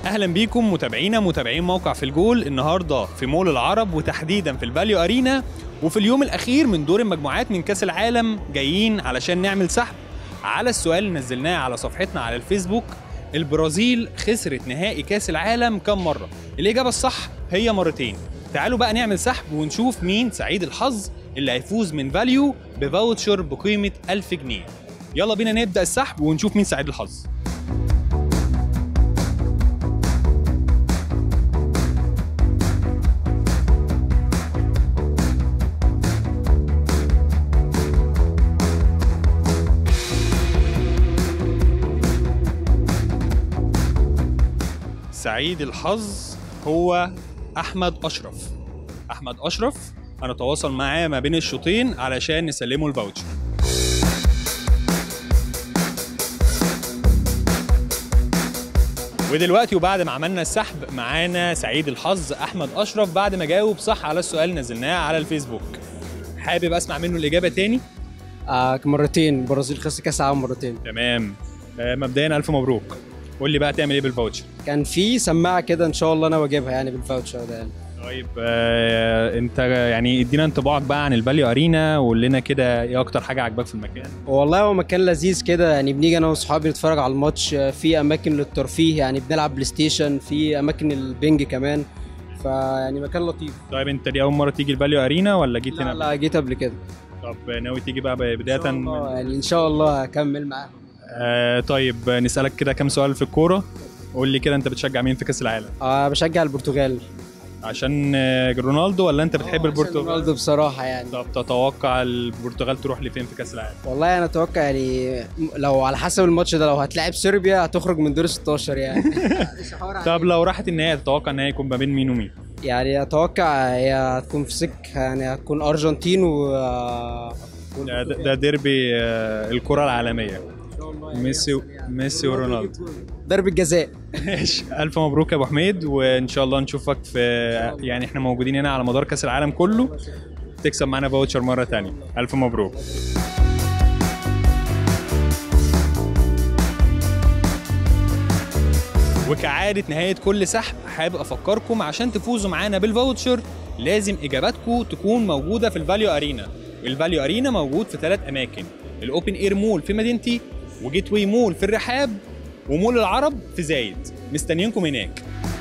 اهلا بيكم متابعينا متابعين موقع في الجول النهارده في مول العرب وتحديدا في الفاليو ارينا وفي اليوم الاخير من دور المجموعات من كاس العالم جايين علشان نعمل سحب على السؤال اللي نزلناه على صفحتنا على الفيسبوك البرازيل خسرت نهائي كاس العالم كم مره الاجابه الصح هي مرتين تعالوا بقى نعمل سحب ونشوف مين سعيد الحظ اللي هيفوز من فاليو بفاوتشر بقيمه 1000 جنيه يلا بينا نبدا السحب ونشوف مين سعيد الحظ سعيد الحظ هو احمد اشرف احمد اشرف هنتواصل معاه ما بين الشوطين علشان نسلمه الفاوتشر ودلوقتي وبعد ما عملنا السحب معانا سعيد الحظ احمد اشرف بعد ما جاوب صح على السؤال اللي نزلناه على الفيسبوك حابب اسمع منه الاجابه تاني آه مرتين البرازيل خسر كاس العالم مرتين تمام آه، مبدئيا الف مبروك قول لي بقى تعمل ايه بالفاوتشر كان في سماعه كده ان شاء الله انا واجيبها يعني بالفاوتشر ده يعني طيب آه، انت يعني ادينا انطباعك بقى عن الفاليو ارينا وقول لنا كده ايه اكتر حاجه عجباك في المكان والله هو مكان لذيذ كده يعني بنيجي انا واصحابي نتفرج على الماتش آه، في اماكن للترفيه يعني بنلعب بلاي ستيشن في اماكن البنج كمان فيعني مكان لطيف طيب انت دي اول مره تيجي الفاليو ارينا ولا جيت لا, هنا لا جيت قبل كده طب ناوي تيجي بقى بدايه إن شاء من... الله يعني ان شاء الله هكمل معاهم آه طيب نسالك كده كام سؤال في الكوره قول لي كده انت بتشجع مين في كاس العالم آه بشجع البرتغال عشان آه، رونالدو ولا انت بتحب آه، عشان البرتغال رونالدو بصراحه يعني طب تتوقع البرتغال تروح لفين في كاس العالم والله انا اتوقع يعني لو على حسب الماتش ده لو هتلاعب صربيا هتخرج من دور 16 يعني طب لو راحت النهائي تتوقع النهائي يكون ما بين مين ومين يعني اتوقع هي هتكون في سك يعني هتكون ارجنتين و ده, ده ده ديربي آه، الكره العالميه ميسي ميسي ورونالدو ضربة جزاء ماشي الف مبروك يا ابو حميد وان شاء الله نشوفك في يعني احنا موجودين هنا على مدار كاس العالم كله تكسب معانا فاوتشر مره تانية الف مبروك وكعادة نهاية كل سحب حابب أفكركم عشان تفوزوا معانا بالفاوتشر لازم إجاباتكم تكون موجودة في الفاليو أرينا الفاليو أرينا موجود في ثلاث أماكن الأوبن إير مول في مدينتي وجيت واي مول في الرحاب ومول العرب في زايد مستنيينكم هناك